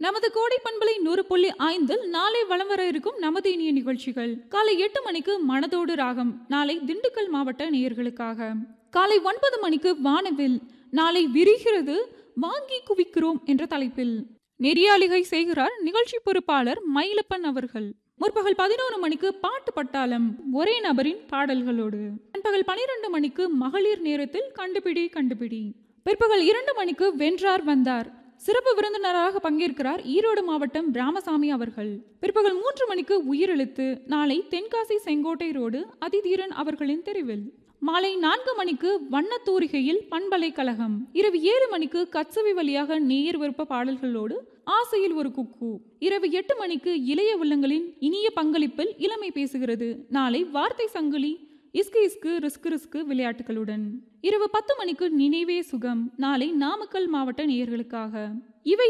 நமது கோடை பண்பலை நூறு புள்ளி ஐந்தில் நாளை வலம் வர இருக்கும் நமது இனிய நிகழ்ச்சிகள் காலை எட்டு மணிக்கு மனதோடு ராகம் நாளை திண்டுக்கல் மாவட்ட நேயர்களுக்காக காலை ஒன்பது மணிக்கு வானவில் நாளை விரிகிறது வாங்கி குவிக்கிறோம் என்ற தலைப்பில் நெறியாளிகை செய்கிறார் நிகழ்ச்சி பொறுப்பாளர் மயிலப்பன் அவர்கள் முற்பகல் பதினோரு மணிக்கு பாட்டு பட்டாளம் ஒரே நபரின் பாடல்களோடு நண்பகல் பனிரெண்டு மணிக்கு மகளிர் நேரத்தில் கண்டுபிடி கண்டுபிடி பிற்பகல் இரண்டு மணிக்கு வென்றார் வந்தார் சிறப்பு விருந்தினராக பங்கேற்கிறார் ஈரோடு மாவட்டம் ராமசாமி அவர்கள் பிற்பகல் மூன்று மணிக்கு உயிரெழுத்து நாளை தென்காசி செங்கோட்டை ரோடு அதிதீரன் அவர்களின் தெருவில் மாலை நான்கு மணிக்கு வண்ணத்தூரிகையில் பண்பலை கழகம் இரவு ஏழு மணிக்கு கச்சவி வழியாக நேயர் விருப்ப பாடல்களோடு ஆசையில் ஒரு குக்கு இரவு எட்டு மணிக்கு இளைய உள்ளங்களின் இனிய பங்களிப்பில் இளமை பேசுகிறது நாளை வார்த்தை சங்கிலி இஸ்கு இஸ்கு ரிஸ்கு ரிஸ்கு விளையாட்டுகளுடன் இரவு பத்து மணிக்கு நினைவே சுகம் நாளை நாமக்கல் மாவட்ட நேயர்களுக்காக இவை